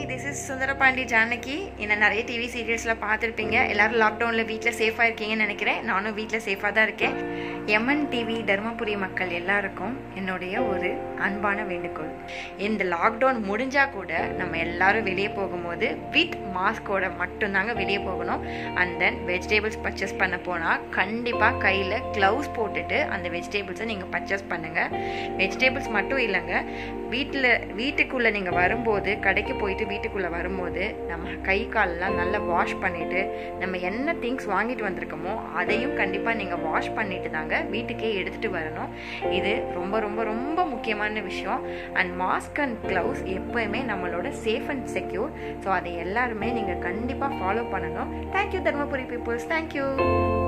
this is Sundarapandi Janaki என்ன நிறைய TV சீரியல்ஸில் பார்த்துருப்பீங்க எல்லாரும் லாக்டவுனில் வீட்டில் சேஃபாக இருக்கீங்கன்னு நினைக்கிறேன் நானும் வீட்டில் சேஃபாக தான் இருக்கேன் எம்என் டிவி தருமபுரி மக்கள் எல்லாருக்கும் என்னுடைய ஒரு அன்பான வேண்டுகோள் இந்த லாக்டவுன் முடிஞ்சால் கூட நம்ம எல்லாரும் வெளியே போகும்போது வித் மாஸ்கோட மட்டும்தாங்க வெளியே போகணும் அண்ட் தென் வெஜிடபிள்ஸ் பர்ச்சேஸ் பண்ண போனால் கண்டிப்பாக கையில் க்ளவுஸ் போட்டுட்டு அந்த வெஜிடபிள்ஸை நீங்கள் பர்ச்சேஸ் பண்ணுங்கள் வெஜிடபிள்ஸ் மட்டும் இல்லைங்க வீட்டில் வீட்டுக்குள்ளே நீங்கள் வரும்போது கடைக்கு போயிட்டு வீட்டுக்குள்ளே வரும்போது நம்ம கை காலெலாம் நல்லா வாஷ் பண்ணிவிட்டு நம்ம என்ன திங்ஸ் வாங்கிட்டு வந்திருக்கோமோ அதையும் கண்டிப்பாக நீங்கள் வாஷ் பண்ணிட்டு தாங்க வீட்டுக்கே எடுத்துகிட்டு வரணும் இது ரொம்ப ரொம்ப ரொம்ப முக்கியமான விஷயம் அண்ட் மாஸ்க் அண்ட் க்ளவுஸ் எப்போயுமே நம்மளோட சேஃப் அண்ட் செக்யூர் ஸோ அதை எல்லாருமே நீங்கள் கண்டிப்பாக ஃபாலோ பண்ணணும் தேங்க்யூ தர்மபுரி பீப்புள்ஸ் தேங்க்யூ